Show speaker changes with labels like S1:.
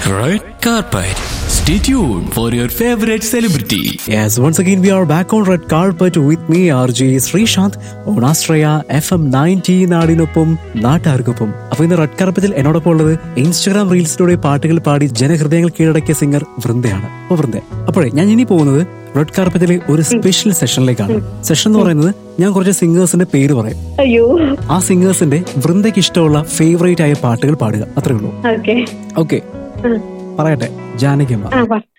S1: Red carpet. Stay tuned for your favorite celebrity.
S2: Yes, once again we are back on red carpet with me RJ Sreesanth on Astraya FM 90 നാടിനൊപ്പം നാട്ടുകാർക്കൊപ്പം അപ്പൊ ഇന്ന് red കാർപ്പറ്റിൽ എന്നോടൊപ്പം ഉള്ളത് Instagram റീൽസിലൂടെ പാട്ടുകൾ പാടി ജനഹൃദയങ്ങൾ കീഴടക്കിയ singer വൃന്ദയാണ് അപ്പൊ വൃന്ദ അപ്പോഴേ ഞാൻ ഇനി പോകുന്നത് റെഡ് കാർപ്പറ്റിലെ ഒരു സ്പെഷ്യൽ സെഷനിലേക്കാണ് സെഷൻ എന്ന് പറയുന്നത് ഞാൻ കുറച്ച് സിംഗേഴ്സിന്റെ പേര് പറയും
S3: അയ്യോ
S2: ആ സിംഗേഴ്സിന്റെ വൃന്ദയ്ക്ക് ഇഷ്ടമുള്ള ഫേവറേറ്റ് ആയ പാട്ടുകൾ പാടുക അത്രേ ഉള്ളൂ
S3: ഓക്കെ
S2: ഓക്കെ പറയട്ടെ ജാനകിയമ്മ
S3: ആ പറ